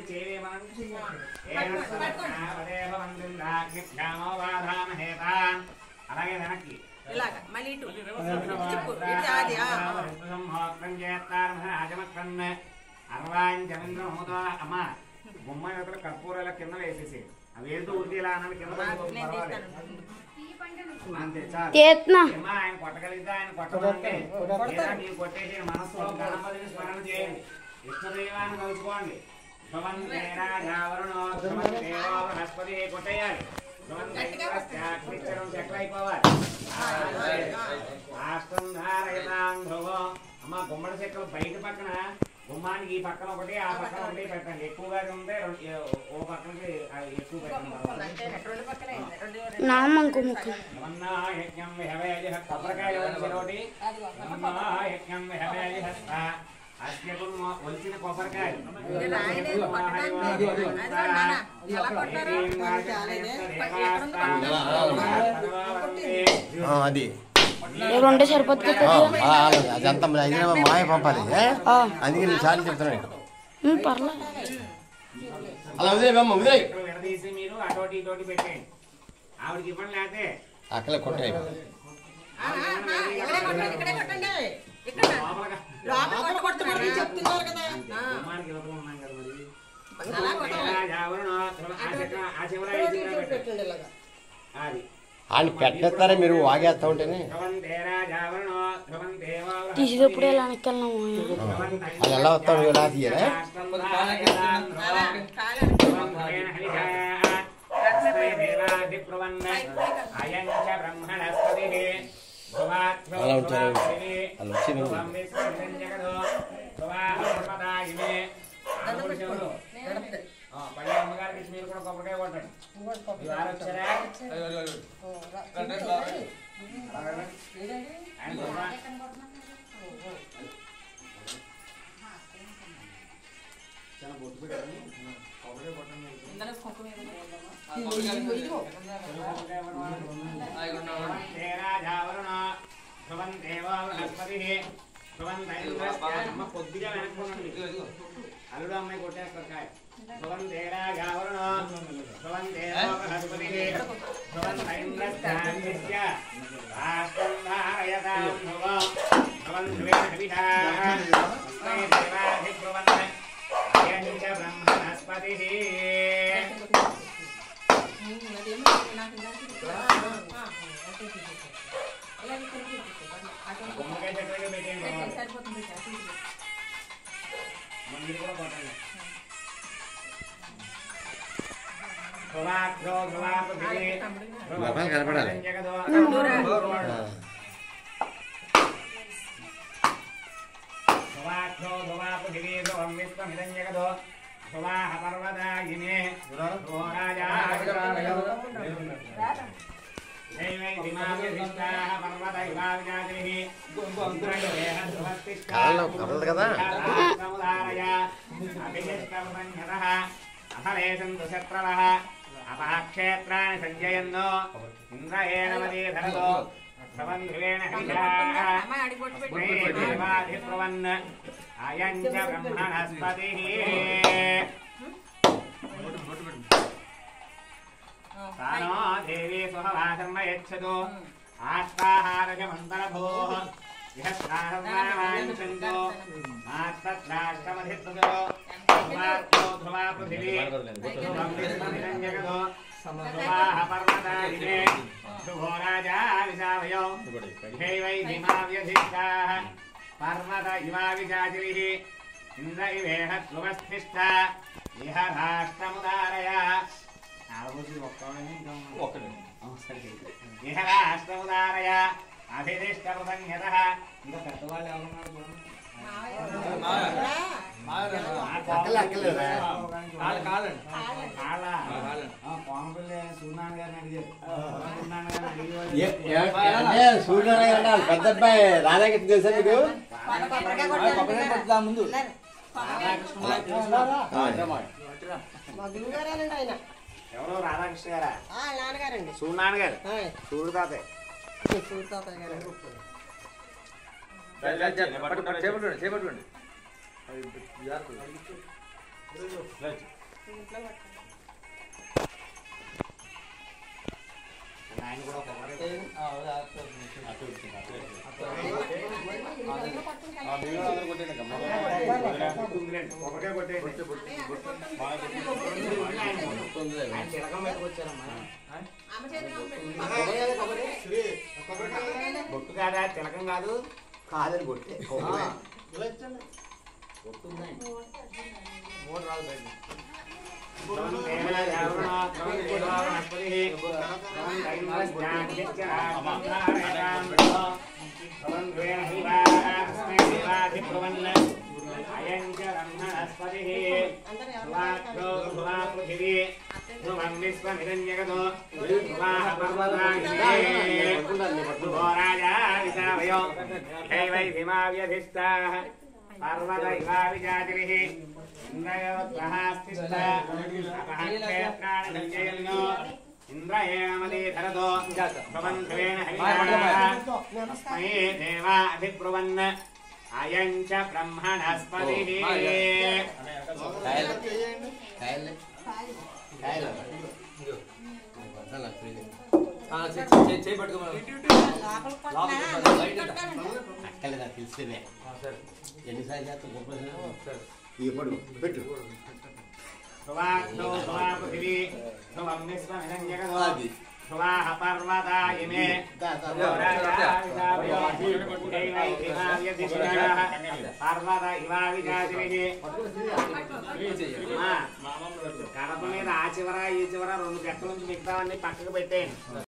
అలాగే వెనక్కి ఇలాగ మళ్ళీ ఇటు చెప్పు ఇటు అది ఆ, ఆ. అమ్మ బొమ్మ యువతలు కర్పూరాల కింద వేసేసి అవి ఏంటో ఉడికి ఇలా అన్నది కింద పడిపోతుంది, నేను పర్వాలేదు. తీస్తాను అంతే చాలు చేస్తున్నా ఏమ్మా, ఆయన కొట్టగలిగితే ఆయన కొట్టమంటే లేదా మీరు కొట్టేసి మనసులో గణపతిని స్మరణ చేయండి ఇష్టదైవాన్ని కలుసుకోండి బృహస్పతి కొట్టేయాలి అక్షరం చెట్ల అయిపోవాలి రాష్ట్రం ధారయతాం ధ్రువం అమ్మ గుమ్మడి చెక్కలు బయట పక్కన గుమ్మానికి ఈ పక్కన ఒకటి ఆ పక్కన ఒకటి పెట్టండి ఎక్కువగా ఉంటే రెండు- ఓ పక్కనకి అది ఎక్కువ పెట్టండి అంటే రెండు పక్కనే ఉంది. రెండు రెండు నాన్న ఇంకో ముక్క యజ్ఞం విహవేజ కొబ్బరికాయ ఒకటి యజ్ఞం విహవేజ అస్య గుమ్మ ఒలిచిన కొబ్బరికాయ ఇది రాయలేదు, కొట్టడానికి లేదు. అది కూడా నాన్న, ఎలా కొట్టారు? ఆ, అది ఏ రెండే సరిపోతుంది ఆ, ఆ, అలాగే. అది అంత అది మాయ పంపాలి ఏ? అందుకే నేను సార్లు చెప్తున్నాను ఉమ్, పర్లేదు అలా వదిలే బొమ్మ వదిలే ఇక్కడ విడదీసి మీరు అటోటి ఇటోటి పెట్టేయండి ఆవిడకి ఇవ్వండి లేకపోతే అక్కడే కొట్టాయి ఆ, ఆ, ఆ, ఇక్కడే కొట్టండి, ఇక్కడే కొట్టండి. ఇక్కడ లోపలగా లోపల కొట్టమని చెప్తున్నారు కదా ఆ, గుమ్మానికి ఇవ్వకుండా ఉన్నాం కదా మరి అలా కొట్టాలి. ఎవరు ఆ చక్రం ఆ చివర ఈ చివర పెట్టండి అది ఆయన పెట్టేస్తారా మీరు వాగేస్తా ఉంటేనే తీసేటప్పుడు ఇలా వెనక్కెళ్ళినాము అది ఎలా వస్తాడు ఎలా తీయరా అలా, కాలాలు. అలా ఉంటారు. అలా వచ్చింది. పళ్ళ అమ్మగారికి ఇచ్చి మీరు కూడా కొబ్బరికాయ కొట్టండి ఈ వారు వచ్చారా ఆయన కొబ్బరి- చాలా బొట్టు పెట్టండి కొబ్బరికాయ కొట్టండి ఇందులో కుంకుమ ఏదో ఉందా? కొద్దిగా వెనక్కోనండి అల్లుడు అమ్మాయి కొట్టేస్తారు కాయ భవన్ తేరా గావరణ భవన్ తేరా బృహస్పతి భవన్ ఐంద్రస్థాన్యస్య రాష్ట్రం ధారయతాం భవం భవన్ ధ్రువేణ హవిషా తస్మై దేవాధిబ్రువన్ అయం చ బ్రహ్మణస్పతిః అదేమో నాకు ఇందాక ఆ, ఆ, ఓకే, ఓకే, ఓకే. ఇలా ఇక్కడ చూపిస్తాను. అటు గుమ్మకాయ చెట్టుగా పెట్టేయండి సరిపోతుంది, బాబు. సరిపోతుంది అటు ఇటు. మన మీరు కూడా కొట్టండి ధ్రువాగ్రో ధ్రువాపృథివీ మొఖాలు కనపడాలి. జగదో ధ్రువాగ్రో ధ్రువాపృథివీ ధ్రువం విశ్వమిదం జగదో ధ్రువాహ పర్వదాయినే ధ్రువో రాజా దైవైదిమావ్యధిష్టాః పర్వత ఇవావిజాతిః ఇంద్రయోరేణ ధ్రువస్తిష్ఠా కదలదు, కదలదు కదా సముదారయ అభిజిష్టవసంహతః అఫలేశంతు శత్రవः అపక్షేత్రాన్ని సంజయన్నో ఇంద్రయేణ మదీధరతో భవంధ్రువేణ హరిషాः అమ్మాయి అడిగి కొట్టు పెట్టి దేవాధిప్రవన్ అయం చ బ్రహ్మణస్పతిః తానో దేవీ సుహవాసర్మ యచ్చతు ఆత్మాహారజమంతరభూః ఇహస్నాహంతో మాత్తత్రాష్టమధిత్తుతో ధ్రువాత్మో ధ్రువా పృథివీ ధ్రువం విశ్వమిదం జగదో ధ్రువాః పర్వతాయినే ధ్రువో రాజా విశావయో ఇహైవైధిమావ్యధిష్టాः పర్వత ఇవావిజాతిరిः ఇంద్ర ఇవేహ ధ్రువస్థిష్ట ఇహ రాష్ట్రముదారయ ఆడబోసి ఒక్కడే ఒక్కడే. ఇహ రాష్ట్రముదారయ అభిదిష్టమృతంగత ఇంకా పెద్దవాళ్ళు ఎవరున్నారు చూడండి. అక్కలే, అక్కలేదా? కాదు, కాదండి. కాళ్ళ? కాళ్ళండి. ఆ, కోమపల్లి సూర్యనారాయణ గారిని అడిగారు సూర్యనారాయణ గారిని అడిగేవాళ్ళు. ఏ- ఏ- అంటే సూర్యనారాయణ గారు పెద్ద అబ్బాయి రాధాకృష్ణ తెలుసా మీకు కొబ్బరికాయ ఆ, కొబ్బరికాయ కొట్టుదా ముందు రాధాకృష్ణ గారు తెలుసా? మా గురుగారేనండి ఆయన ఎవరు రాధాకృష్ణ గారా ఆ, నాన్నగారండి సూర్యనారాయణ గారు ఆ, సూర్య తాతయ్య సూర్యతాతయ్య గారు చేపట్టుకోండి చేపట్టుకోండి చేపట్టుకోండి దాంట్లో పట్టుకో. ఆయన కూడా కొబ్బరి కొబ్బరికాయ కొట్టేయండి. ఆయన తిలకం పెట్టుకొచ్చారమ్మా అమ్మ చేతిలో పెట్టు. బొట్టు కాదా తిలకం కాదు కాదని కొట్టే మూడు రాదు బయట అందరూ ఎవరు పర్వత ఇవావిజాతిరిః ఇంద్రయోత్సహాస్తిష్టేత్రాణిజయల్నో ఇంద్రయేణమలీధరతో ప్రబంధవేన హరితస్మై దేవాభిబ్రువన్ అయం చ బ్రహ్మణస్పతిః కాయలు కాయలు కాయలు చేయి పట్టుకోమని లోపలికి లోపలికి కొట్టినా, బయట కొట్టాలండి. అక్కలే నాకు తెలిసినే సరే ఎన్నిసార్లు చేస్తా గొప్ప సరే ఇక పడు పెట్టు ధ్రువాగ్నో ధ్రువాపృథివీ ధ్రువం విశ్వమిదం జగదో అది. ధ్రువాః పర్వతాయిమే దా, దా, దా. పర్వత ఇవావిజాతిరిః చెయ్యి కడప మీద ఆ చివర ఈ చివర రెండు చెక్కల నుంచి మిగతావన్నీ పక్కకు పెట్టేయండి